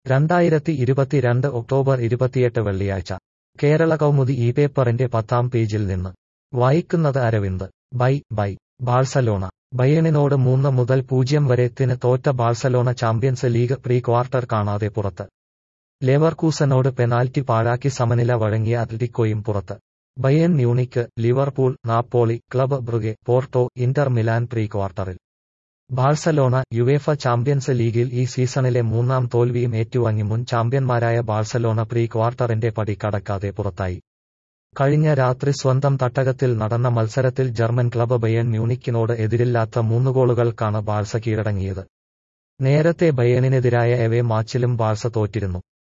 രണ്ടായിരത്തി ഇരുപത്തിരണ്ട് ഒക്ടോബർ ഇരുപത്തിയെട്ട് വെള്ളിയാഴ്ച കേരള കൗമുദി ഈ പേപ്പറിന്റെ പത്താം പേജിൽ നിന്ന് വായിക്കുന്നത് അരവിന്ദ് ബൈ ബൈ ബാഴ്സലോണ ബയേണിനോട് മൂന്ന് മുതൽ പൂജ്യം വരെത്തിന് തോറ്റ Barcelona champions league pre quarter കാണാതെ പുറത്ത് ലെവർകൂസനോട് പെനാൽറ്റി പാഴാക്കി സമനില വഴങ്ങിയ അത്ലറ്റിക്കോയും പുറത്ത് Bayern Munich Liverpool Napoli club Brugge Porto Inter Milan pre ക്വാർട്ടറിൽ ബാഴ്സലോണ യുവേഫ ചാമ്പ്യൻസ് ലീഗിൽ ഈ സീസണിലെ മൂന്നാം തോൽവിയും ഏറ്റുവാങ്ങി മുൻ ചാമ്പ്യന്മാരായ ബാഴ്സലോണ പ്രീ ക്വാർട്ടറിന്റെ പടി കടക്കാതെ പുറത്തായി കഴിഞ്ഞ രാത്രി സ്വന്തം തട്ടകത്തിൽ നടന്ന മത്സരത്തിൽ ജർമ്മൻ ക്ലബ് ബയേൺ മ്യൂണിക്കിനോട് എതിരില്ലാത്ത മൂന്ന് ഗോളുകൾക്കാണ് ബാഴ്സ കീഴടങ്ങിയത് നേരത്തെ ബയേണിനെതിരായ എവേ മാച്ചിലും ബാഴ്സ തോറ്റിരുന്നു